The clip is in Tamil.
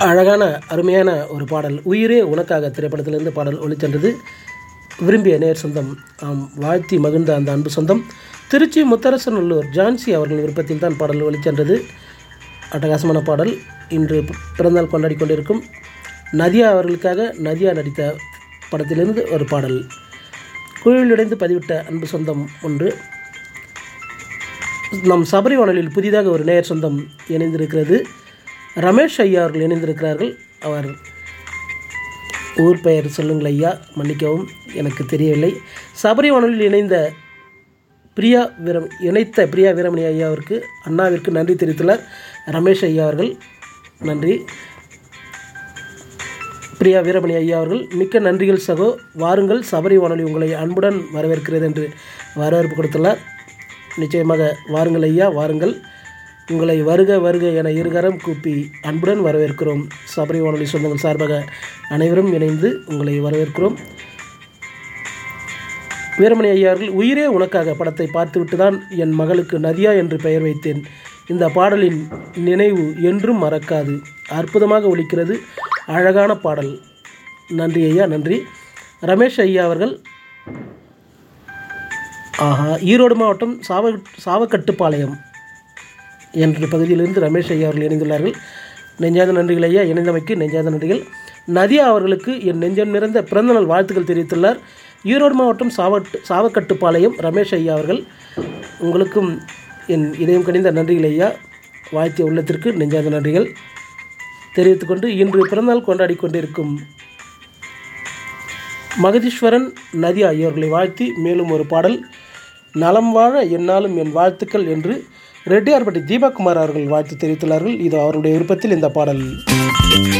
அழகான அருமையான ஒரு பாடல் உயிரே உனக்காக திரைப்படத்திலிருந்து பாடல் ஒளிச்சென்றது விரும்பிய நேர் சொந்தம் ஆம் வாழ்த்தி மகிழ்ந்த அந்த அன்பு சொந்தம் திருச்சி முத்தரசநல்லூர் ஜான்சி அவர்கள் விருப்பத்தில் தான் பாடல் ஒளிச்சென்றது அட்டகாசமான பாடல் இன்று பிறந்தநாள் கொண்டாடி கொண்டிருக்கும் நதியா அவர்களுக்காக நதியா நடித்த படத்திலிருந்து ஒரு பாடல் குழுவிலிடைந்து பதிவிட்ட அன்பு சொந்தம் ஒன்று நம் சபரி வானொலியில் புதிதாக ஒரு நேயர் சொந்தம் இணைந்திருக்கிறது ரமேஷ் ஐயா அவர்கள் இணைந்திருக்கிறார்கள் அவர் ஊர் பெயர் சொல்லுங்கள் ஐயா மன்னிக்கவும் எனக்கு தெரியவில்லை சபரி வானொலியில் இணைந்த பிரியா வீரம் இணைத்த பிரியா வீரமணி ஐயாவிற்கு அண்ணாவிற்கு நன்றி தெரிவித்துள்ளார் ரமேஷ் ஐயா அவர்கள் நன்றி பிரியா வீரமணி ஐயா அவர்கள் மிக்க நன்றிகள் சகோ வாருங்கள் சபரி வானொலி உங்களை அன்புடன் வரவேற்கிறது என்று வரவேற்பு கொடுத்துள்ளார் நிச்சயமாக வாருங்கள் ஐயா வாருங்கள் உங்களை வருக வருக என இருகரம் கூப்பி அன்புடன் வரவேற்கிறோம் சபரி வானொலி சொந்தங்கள் சார்பாக அனைவரும் இணைந்து உங்களை வரவேற்கிறோம் வீரமணி ஐயா அவர்கள் உயிரே உனக்காக படத்தை பார்த்துவிட்டு தான் என் மகளுக்கு நதியா என்று பெயர் வைத்தேன் இந்த பாடலின் நினைவு என்றும் மறக்காது அற்புதமாக ஒலிக்கிறது அழகான பாடல் நன்றி ஐயா நன்றி ரமேஷ் ஐயா அவர்கள் ஆஹா ஈரோடு மாவட்டம் சாவ சாவக்கட்டுப்பாளையம் என்ற பகுதியிலிருந்து ரமேஷ் ஐயா அவர்கள் இணைந்துள்ளார்கள் நெஞ்சாத நன்றிகள் ஐயா இணைந்தமைக்கு நெஞ்சாத நன்றிகள் நதியா அவர்களுக்கு என் நெஞ்சம் நிறைந்த பிறந்தநாள் வாழ்த்துக்கள் தெரிவித்துள்ளார் ஈரோடு மாவட்டம் சாவட்டு சாவக்கட்டுப்பாளையம் ரமேஷ் ஐயா அவர்கள் உங்களுக்கும் என் இதயம் கணிந்த நன்றிகள் ஐயா வாழ்த்திய உள்ளத்திற்கு நெஞ்சாத நன்றிகள் தெரிவித்துக்கொண்டு இன்று பிறந்தநாள் கொண்டாடி கொண்டிருக்கும் மகதீஸ்வரன் நதியா இவர்களை வாழ்த்தி மேலும் ஒரு பாடல் நலம் வாழ என்னாலும் என் வாழ்த்துக்கள் என்று ரெட்டியார்பட்டி தீபக்குமார் அவர்கள் வாழ்த்து தெரிவித்துள்ளார்கள் இது அவருடைய விருப்பத்தில் இந்த பாடல்